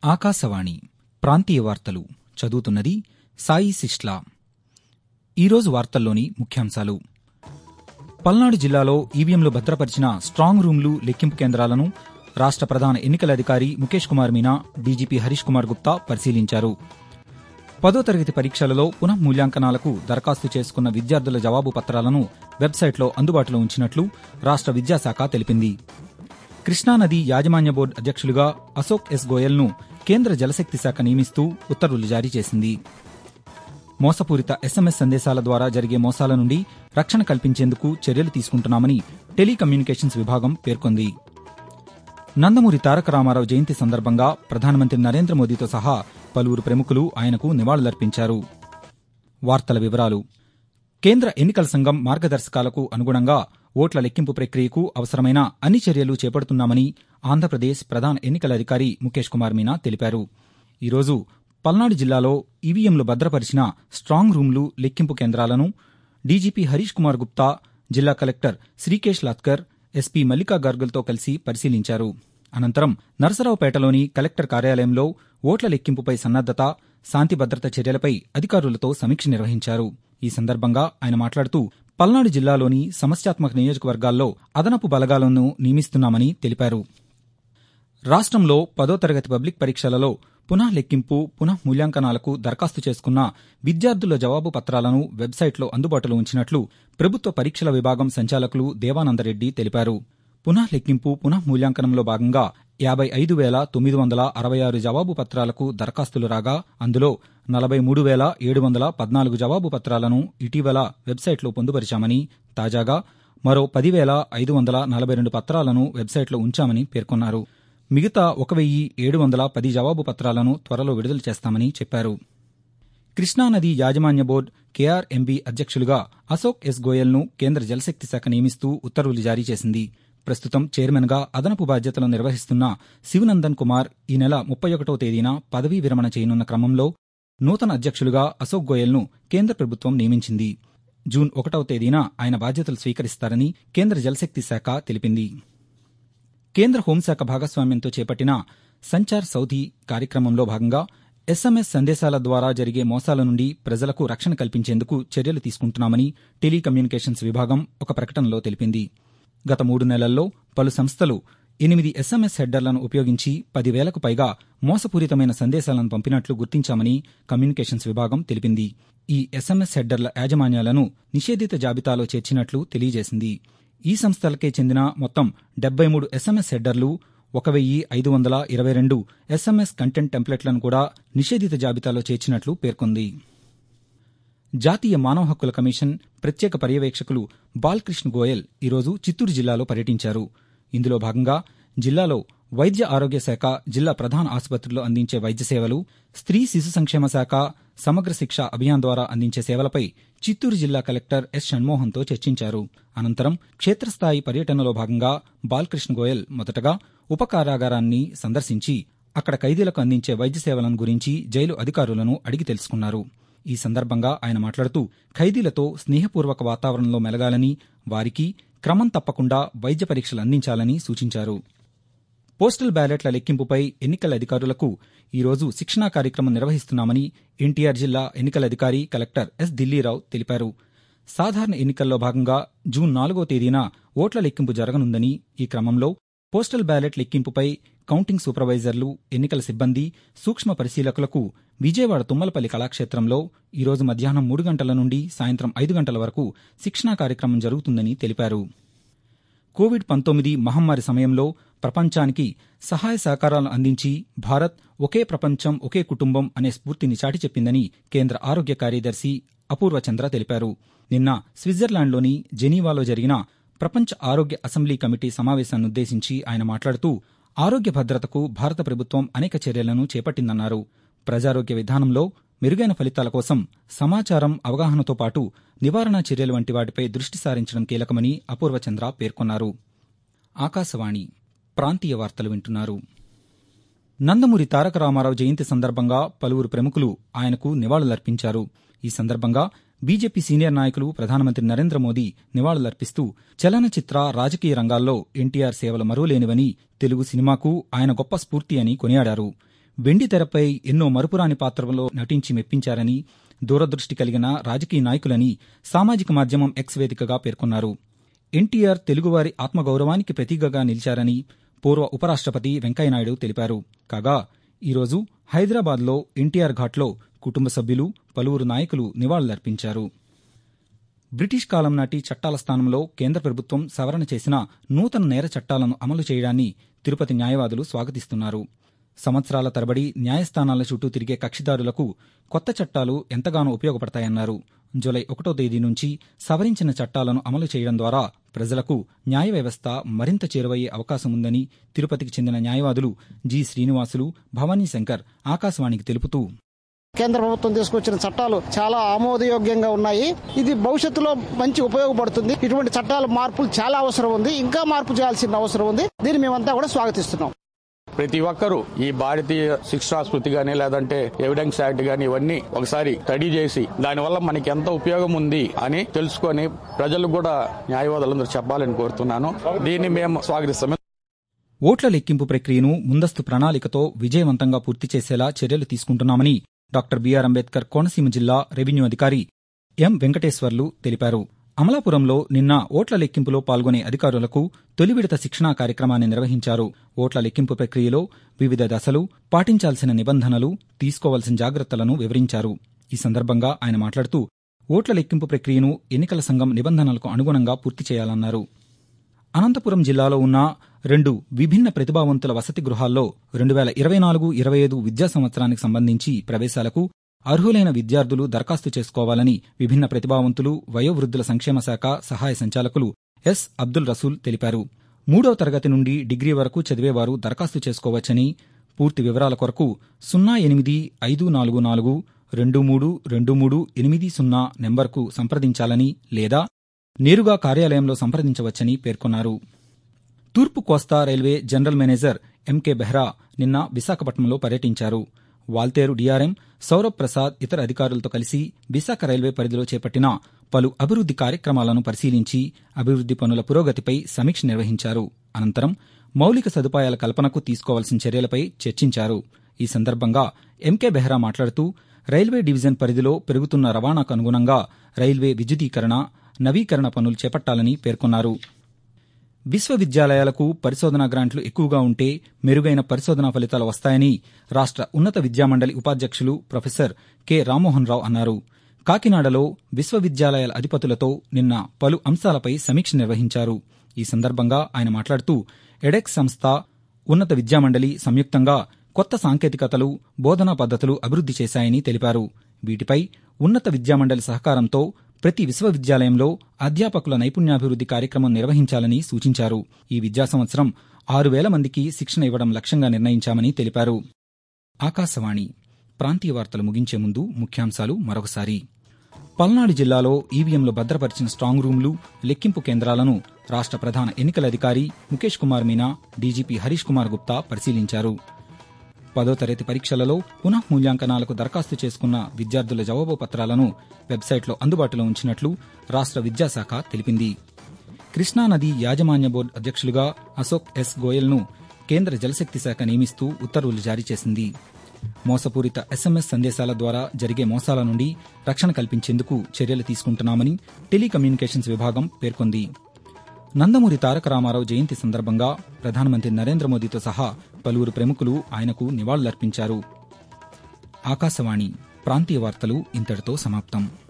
ఆకాశవాణి ప్రాంతీయ వార్తలు చదువుతున్నది సాయి సిస్లా ఈరోజు వార్తల్లోని ముఖ్యాంశాలు పల్నాడు జిల్లాలో ఈవీఎంలు భద్రపరిచిన స్టాంగ్ రూంలు లెక్కింపు కేంద్రాలను రాష్ట ప్రధాన ఎన్నికల అధికారి ముఖేష్ కుమార్ మీనా డీజీపీ హరీష్ కుమార్ గుప్తా పరిశీలించారు పదో తరగతి పరీక్షలలో పునః మూల్యాంకనాలకు దరఖాస్తు చేసుకున్న విద్యార్థుల జవాబు పత్రాలను వెబ్సైట్లో అందుబాటులో ఉంచినట్లు రాష్ట విద్యాశాఖ తెలిపింది కృష్ణానది యాజమాన్య బోర్డు అధ్యక్షులుగా అశోక్ ఎస్ గోయల్ను కేంద్ర జలశక్తి శాఖ నియమిస్తూ ఉత్తర్వులు జారీ చేసింది మోసపూరిత ఎస్ఎంఎస్ సందేశాల ద్వారా జరిగే మోసాల నుండి రక్షణ కల్పించేందుకు చర్యలు తీసుకుంటున్నామని టెలికమ్యూనికేషన్స్ విభాగం పేర్కొంది నందమూరి తారక రామారావు జయంతి సందర్భంగా ప్రధానమంత్రి నరేంద్ర మోదీతో సహా పలువురు ప్రముఖులు ఆయనకు నివాళులర్పించారు వార్తల వివరాలు కేంద్ర ఎన్నికల సంఘం మార్గదర్శకాలకు అనుగుణంగా ఓట్ల లెక్కింపు ప్రక్రియకు అవసరమైన అన్ని చర్యలు చేపడుతున్నామని ఆంధ్రప్రదేశ్ ప్రధాన ఎన్నికల అధికారి ముఖేష్ కుమార్ మీనా తెలిపారు ఈరోజు పల్నాడు జిల్లాలో ఈవీఎంలు భద్రపరిచిన స్టాంగ్ రూంలు లెక్కింపు కేంద్రాలను డీజీపీ హరీష్ కుమార్ గుప్తా జిల్లా కలెక్టర్ శ్రీకేష్ లాత్కర్ ఎస్పీ మల్లికా గార్గుల్తో కలిసి పరిశీలించారు అనంతరం నరసరావుపేటలోని కలెక్టర్ కార్యాలయంలో ఓట్ల లెక్కింపుపై సన్నద్దత శాంతి భద్రత చర్యలపై అధికారులతో సమీక్ష నిర్వహించారు ఈ సందర్భంగా ఆయన మాట్లాడుతూ పల్నాడు జిల్లాలోని సమస్యాత్మక నియోజకవర్గాల్లో అదనపు బలగాలను నియమిస్తున్నామని తెలిపారు రాష్ట్రంలో పదో తరగతి పబ్లిక్ పరీక్షలలో పునః లెక్కింపు పునః మూల్యాంకనాలకు దరఖాస్తు చేసుకున్న విద్యార్థుల జవాబు పత్రాలను వెబ్సైట్లో అందుబాటులో ఉంచినట్లు ప్రభుత్వ పరీక్షల విభాగం సంచాలకులు దేవానందరెడ్డి తెలిపారు పునః లెక్కింపు పునః మూల్యాంకనంలో భాగంగా యాబై ఐదు వేల తొమ్మిది వందల అరవై ఆరు జవాబు పత్రాలకు దరఖాస్తులు రాగా అందులో నలభై మూడు వేల ఏడు వందల పద్నాలుగు జవాబు పత్రాలను ఇటీవల వెబ్సైట్లో పొందుపరిచామని తాజాగా మరో పదివేల ఐదు వందల నలభై రెండు పత్రాలను వెబ్సైట్లో ఉంచామని పేర్కొన్నారు మిగతా ఒక వెయ్యి ఏడు వందల పది జవాబు పత్రాలను త్వరలో విడుదల చేస్తామని చెప్పారు కృష్ణానది యాజమాన్య బోర్డు కేఆర్ఎంబీ అధ్యక్షులుగా అశోక్ ఎస్ గోయల్ను కేంద్ర జలశక్తి శాఖ నియమిస్తూ ఉత్తర్వులు జారీ చేసింది ప్రస్తుతం చైర్మన్గా అదనపు బాధ్యతలు నిర్వహిస్తున్న శివనందన్ కుమార్ ఈ నెల ముప్పై ఒకటో తేదీన పదవీ విరమణ చేయనున్న క్రమంలో నూతన అధ్యక్షులుగా అశోక్ గోయల్ను కేంద్ర ప్రభుత్వం నియమించింది జూన్ ఒకటవ తేదీన ఆయన బాధ్యతలు స్వీకరిస్తారని కేంద్ర జలశక్తి శాఖ తెలిపింది కేంద్ర హోంశాఖ భాగస్వామ్యంతో చేపట్టిన సంచార్ సౌధి కార్యక్రమంలో భాగంగా ఎస్ఎంఎస్ సందేశాల ద్వారా జరిగే మోసాల నుండి ప్రజలకు రక్షణ కల్పించేందుకు చర్యలు తీసుకుంటున్నామని టెలికమ్యూనికేషన్స్ విభాగం ఒక ప్రకటనలో తెలిపింది గత మూడు నెలల్లో పలు సంస్థలు ఎనిమిది ఎస్ఎంఎస్ హెడ్డర్లను ఉపయోగించి పదివేలకు పైగా మోసపూరితమైన సందేశాలను పంపినట్లు గుర్తించామని కమ్యూనికేషన్స్ విభాగం తెలిపింది ఈ ఎస్ఎంఎస్ హెడ్డర్ల యాజమాన్యాలను నిషేధిత జాబితాలో చేర్చినట్లు తెలియజేసింది ఈ సంస్థలకే చెందిన మొత్తం డెబ్బై మూడు ఎస్ఎంఎస్ హెడ్డర్లు ఒక వెయ్యి ఐదు వందల ఇరవై రెండు ఎస్ఎంఎస్ కంటెంట్ టెంప్లెట్లను కూడా నిషేధిత జాబితాలో చేర్చినట్లు పేర్కొంది జాతీయ మానవ హక్కుల కమిషన్ ప్రత్యేక పర్యవేక్షకులు బాలకృష్ణ గోయల్ ఈరోజు చిత్తూరు జిల్లాలో పర్యటించారు ఇందులో భాగంగా జిల్లాలో వైద్య ఆరోగ్య శాఖ జిల్లా ప్రధాన ఆసుపత్రిలో అందించే వైద్య సేవలు స్త్రీ శిశు సంక్షేమ శాఖ సమగ్ర శిక్ష అభియాన్ ద్వారా అందించే సేవలపై చిత్తూరు జిల్లా కలెక్టర్ ఎస్ షణ్మోహన్తో చర్చించారు అనంతరం క్షేత్రస్థాయి పర్యటనలో భాగంగా బాలకృష్ణ గోయల్ మొదటగా ఉప కారాగారాన్ని సందర్శించి అక్కడ ఖైదీలకు అందించే వైద్య సేవలను గురించి జైలు అధికారులను అడిగి తెలుసుకున్నారు ఈ సందర్భంగా ఆయన మాట్లాడుతూ ఖైదీలతో స్నేహపూర్వక వాతావరణంలో మెలగాలని వారికి క్రమం తప్పకుండా వైద్య పరీక్షలు అందించాలని సూచించారు పోస్టల్ బ్యాలెట్ల లెక్కింపుపై ఎన్నికల అధికారులకు ఈరోజు శిక్షణా కార్యక్రమం నిర్వహిస్తున్నామని ఎన్టీఆర్ జిల్లా ఎన్నికల అధికారి కలెక్టర్ ఎస్ ఢిల్లీరావు తెలిపారు సాధారణ ఎన్నికల్లో భాగంగా జూన్ నాలుగో తేదీన ఓట్ల లెక్కింపు జరగనుందని ఈ క్రమంలో పోస్టల్ బ్యాలెట్ లెక్కింపుపై కౌంటింగ్ సూపర్వైజర్లు ఎన్నికల సిబ్బంది సూక్ష్మ పరిశీలకులకు విజయవాడ తుమ్మలపల్లి కళాక్షేత్రంలో ఈరోజు మధ్యాహ్నం మూడు గంటల నుండి సాయంత్రం ఐదు గంటల వరకు శిక్షణా కార్యక్రమం జరుగుతుందని తెలిపారు కోవిడ్ పంతొమ్మిది మహమ్మారి సమయంలో ప్రపంచానికి సహాయ సహకారాలను అందించి భారత్ ఒకే ప్రపంచం ఒకే కుటుంబం అనే స్ఫూర్తిని చాటి చెప్పిందని కేంద్ర ఆరోగ్య కార్యదర్శి అపూర్వ చంద్ర తెలిపారు నిన్న స్విట్జర్లాండ్లోని జెనీవాలో జరిగిన ప్రపంచ ఆరోగ్య అసెంబ్లీ కమిటీ సమావేశాన్నుద్దేశించి ఆయన మాట్లాడుతూ ఆరోగ్య భద్రతకు భారత ప్రభుత్వం అనేక చర్యలను చేపట్టిందన్నారు ప్రజారోగ్య విధానంలో మెరుగైన ఫలితాల కోసం సమాచారం అవగాహనతో పాటు నివారణ చర్యలు వంటి వాటిపై దృష్టి సారించడం కీలకమని అపూర్వ చంద్ర పేర్కొన్నారు ఆకాశవాణి ప్రాంతీయ వార్తలు వింటున్నారు నందమూరి తారక రామారావు జయంతి సందర్భంగా పలువురు ప్రముఖులు ఆయనకు నివాళులర్పించారు ఈ సందర్భంగా బీజేపీ సీనియర్ నాయకులు ప్రధానమంత్రి నరేంద్ర మోదీ నివాళులర్పిస్తూ చలనచిత్ర రాజకీయ రంగాల్లో ఎన్టీఆర్ సేవలు మరువలేనివని తెలుగు సినిమాకు ఆయన గొప్ప స్ఫూర్తి అని కొనియాడారు వెండి తెరపై ఎన్నో మరుపురాని పాత్రలో నటించి మెప్పించారని దూరదృష్టి కలిగిన రాజకీయ నాయకులని సామాజిక మాధ్యమం ఎక్స్ వేదికగా పేర్కొన్నారు ఎన్టీఆర్ తెలుగువారి ఆత్మగౌరవానికి ప్రతీకగా నిలిచారని పూర్వ ఉపరాష్టపతి వెంకయ్యనాయుడు తెలిపారు కాగా ఈరోజు హైదరాబాద్లో ఎన్టీఆర్ ఘాట్లో కుటుంబ సభ్యులు పలువురు నాయకులు నివాళులర్పించారు బ్రిటిష్ కాలం నాటి చట్టాల స్థానంలో కేంద్ర ప్రభుత్వం సవరణ చేసిన నూతన నేర చట్టాలను అమలు చేయడాన్ని తిరుపతి న్యాయవాదులు స్వాగతిస్తున్నారు సంవత్సరాల తరబడి న్యాయస్థానాల చుట్టూ తిరిగే కక్షిదారులకు కొత్త చట్టాలు ఎంతగానో ఉపయోగపడతాయన్నారు జూలై ఒకటో తేదీ నుంచి సవరించిన చట్టాలను అమలు చేయడం ద్వారా ప్రజలకు న్యాయ వ్యవస్థ మరింత చేరువయ్యే అవకాశం ఉందని తిరుపతికి చెందిన న్యాయవాదులు జి శ్రీనివాసులు భవానీ శంకర్ ఆకాశవాణికి తెలుపుతూ కేంద్ర ప్రభుత్వం తీసుకొచ్చిన చట్టాలు చాలా ఆమోదయోగ్యంగా ఉన్నాయి ఇది భవిష్యత్తులో మంచి ఉపయోగపడుతుంది ఇటువంటి చట్టాల మార్పులు చాలా అవసరం ఉంది ఇంకా మార్పు చేయాల్సిన అవసరం ఉంది దీన్ని మేమంతా కూడా స్వాగతిస్తున్నాం ప్రతి ఒక్కరూ ఈ భారతీయ శిక్షా స్మృతి గానీ లేదంటే ఎవిడెన్స్ యాక్ట్ గానీ ఇవన్నీ ఒకసారి స్టడీ చేసి దానివల్ల మనకి ఎంత ఉపయోగం ఉంది అని తెలుసుకొని ప్రజలకు కూడా న్యాయవాదులందరూ చెప్పాలని కోరుతున్నాను దీన్ని మేము స్వాగతిస్తాం ఓట్ల లెక్కింపు ప్రక్రియను ముందస్తు ప్రణాళికతో విజయవంతంగా పూర్తి చేసేలా చర్యలు తీసుకుంటున్నామని డాక్టర్ బీఆర్ అంబేద్కర్ కోనసీమ జిల్లా రెవెన్యూ అధికారి ఎం వెంకటేశ్వర్లు తెలిపారు అమలాపురంలో నిన్న ఓట్ల లెక్కింపులో పాల్గొనే అధికారులకు తొలి విడత శిక్షణా కార్యక్రమాన్ని నిర్వహించారు ఓట్ల లెక్కింపు ప్రక్రియలో వివిధ దశలు పాటించాల్సిన నిబంధనలు తీసుకోవాల్సిన జాగ్రత్తలను వివరించారు ఈ సందర్భంగా ఆయన మాట్లాడుతూ ఓట్ల లెక్కింపు ప్రక్రియను ఎన్నికల సంఘం నిబంధనలకు అనుగుణంగా పూర్తి చేయాలన్నారు అనంతపురం జిల్లాలో ఉన్న రెండు విభిన్న ప్రతిభావంతుల వసతి గృహాల్లో రెండు వేల ఇరవై నాలుగు ఇరవై ఐదు విద్యా సంవత్సరానికి సంబంధించి ప్రవేశాలకు అర్హులైన విద్యార్థులు దరఖాస్తు చేసుకోవాలని విభిన్న ప్రతిభావంతులు వయోవృద్ధుల సంక్షేమ శాఖ సహాయ సంచాలకులు ఎస్ అబ్దుల్ రసూల్ తెలిపారు మూడవ తరగతి నుండి డిగ్రీ వరకు చదివేవారు దరఖాస్తు చేసుకోవచ్చని పూర్తి వివరాల కొరకు సున్నా ఎనిమిది ఐదు నాలుగు నాలుగు రెండు మూడు రెండు మూడు ఎనిమిది సున్నా నెంబర్కు సంప్రదించాలని లేదా నేరుగా కార్యాలయంలో సంప్రదించవచ్చని పేర్కొన్నారు తూర్పు కోస్తా railway general manager MK Behera నిన్న విశాఖపట్నంలో పర్యటించారు వాల్తేరు డీఆర్ఎం సౌరభ్ ప్రసాద్ ఇతర అధికారులతో కలిసి విశాఖ రైల్వే పరిధిలో చేపట్టిన పలు అభివృద్ది కార్యక్రమాలను పరిశీలించి అభివృద్ది పనుల పురోగతిపై సమీక్ష నిర్వహించారు అనంతరం మౌలిక సదుపాయాల కల్పనకు తీసుకోవాల్సిన చర్యలపై చర్చించారు ఈ సందర్భంగా ఎంకే బెహ్రా మాట్లాడుతూ రైల్వే డివిజన్ పరిధిలో పెరుగుతున్న రవాణాకు అనుగుణంగా రైల్వే విద్యుదీకరణ నవీకరణ పనులు చేపట్టాలని పేర్కొన్నారు విశ్వవిద్యాలయాలకు పరిశోధనా గ్రాంట్లు ఎక్కువగా ఉంటే మెరుగైన పరిశోధనా ఫలితాలు వస్తాయని రాష్ట్ర ఉన్నత విద్యామండలి ఉపాధ్యక్షులు ప్రొఫెసర్ కె రామ్మోహన్ రావు అన్నారు కాకినాడలో విశ్వవిద్యాలయాల అధిపతులతో నిన్న పలు అంశాలపై సమీక్ష నిర్వహించారు ఈ సందర్భంగా ఆయన మాట్లాడుతూ ఎడెక్స్ సంస్థ ఉన్నత విద్యామండలి సంయుక్తంగా కొత్త సాంకేతికతలు బోధనా పద్ధతులు అభివృద్ది చేశాయని తెలిపారు వీటిపై ఉన్నత విద్యామండలి సహకారంతో ప్రతి విశ్వవిద్యాలయంలో అధ్యాపకుల నైపుణ్యాభివృద్ది కార్యక్రమం నిర్వహించాలని సూచించారు ఈ విద్యా సంవత్సరం ఆరు వేల మందికి శిక్షణ ఇవ్వడం లక్ష్యంగా నిర్ణయించామని తెలిపారు ఆకాశవాణి ప్రాంతీయ వార్తలు ముగించే ముందు ముఖ్యాంశాలు మరొకసారి పల్నాడు జిల్లాలో ఈవీఎంలు భద్రపరిచిన స్ట్రాంగ్ రూమ్లు లెక్కింపు కేంద్రాలను రాష్ట్ర ప్రధాన ఎన్నికల అధికారి ముఖేష్ కుమార్ మీనా డీజీపీ హరీష్ కుమార్ గుప్తా పరిశీలించారు పదో తరగతి పరీక్షలలో పునః మూల్యాంకనాలకు దరఖాస్తు చేసుకున్న విద్యార్థుల జవాబు పత్రాలను వెబ్సైట్లో అందుబాటులో ఉంచినట్లు రాష్ట్ర విద్యాశాఖ తెలిపింది కృష్ణానది యాజమాన్య బోర్డు అధ్యక్షులుగా అశోక్ ఎస్ గోయల్ను కేంద్ర జలశక్తి శాఖ నియమిస్తూ ఉత్తర్వులు జారీ చేసింది మోసపూరిత ఎస్ఎంఎస్ సందేశాల ద్వారా జరిగే మోసాల నుండి రక్షణ కల్పించేందుకు చర్యలు తీసుకుంటున్నామని టెలికమ్యూనికేషన్స్ విభాగం పేర్కొంది నందమూరి తారక రామారావు జయంతి సందర్భంగా ప్రధానమంత్రి నరేంద్ర మోదీతో సహా పలువురు ప్రముఖులు ఆయనకు నివాళులర్పించారు ఆకాశవాణి ప్రాంతీయ వార్తలు ఇంతటితో సమాప్తం